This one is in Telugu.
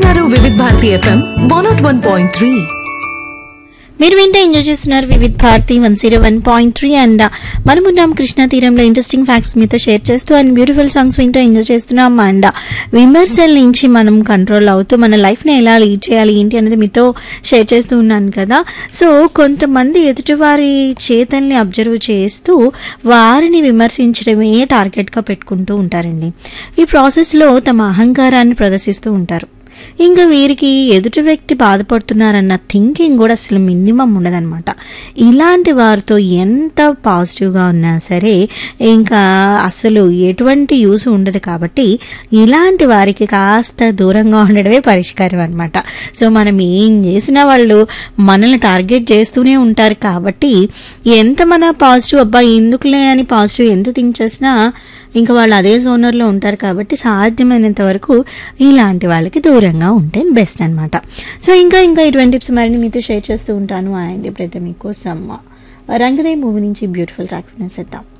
వింటున్నారు Vividh Bharati FM one nought one point three మీరు వింటే ఎంజాయ్ చేస్తున్నారు Vividh Bharati one zero one point three and మనమున్నాం కృష్ణా తీరంలో ఇంట్రెస్టింగ్ ఫ్యాక్ట్స్ మీతో షేర్ చేస్తూ అండ్ బ్యూటిఫుల్ సాంగ్స్ వింటూ ఎంజాయ్ చేస్తున్నాం అండ్ విమర్శల నుంచి మనం కంట్రోల్ అవుతూ మన లైఫ్ని ఎలా లీడ్ చేయాలి ఏంటి అనేది మీతో షేర్ చేస్తూ ఉన్నాను కదా సో కొంతమంది ఎదుటివారి చేతల్ని అబ్జర్వ్ చేస్తూ వారిని విమర్శించడమే టార్గెట్గా పెట్టుకుంటూ ఉంటారండి ఈ ప్రాసెస్లో తమ అహంకారాన్ని ప్రదర్శిస్తూ ఉంటారు ఇంకా వీరికి ఎదుటి వ్యక్తి బాధపడుతున్నారన్న థింకింగ్ కూడా అసలు మినిమం ఉండదన్నమాట ఇలాంటి వారితో ఎంత పాజిటివ్గా ఉన్నా సరే ఇంకా అసలు ఎటువంటి యూస్ ఉండదు కాబట్టి ఇలాంటి వారికి కాస్త దూరంగా ఉండడమే పరిష్కారం అనమాట సో మనం ఏం చేసినా వాళ్ళు మనల్ని టార్గెట్ చేస్తూనే ఉంటారు కాబట్టి ఎంత మన పాజిటివ్ అబ్బా ఎందుకులే అని పాజిటివ్ ఎంత థింక్ చేసినా ఇంకా వాళ్ళు అదే జోనర్లో ఉంటారు కాబట్టి సాధ్యమైనంత వరకు ఇలాంటి వాళ్ళకి దూరంగా ఉంటే బెస్ట్ అనమాట సో ఇంకా ఇంకా ఇటువంటి టిప్స్ మరిన్ని మీతో షేర్ చేస్తూ ఉంటాను అండ్ ఇప్పుడైతే మీకోసం రంగదే మూవీ నుంచి బ్యూటిఫుల్ ట్రాక్ వినేసేద్దాం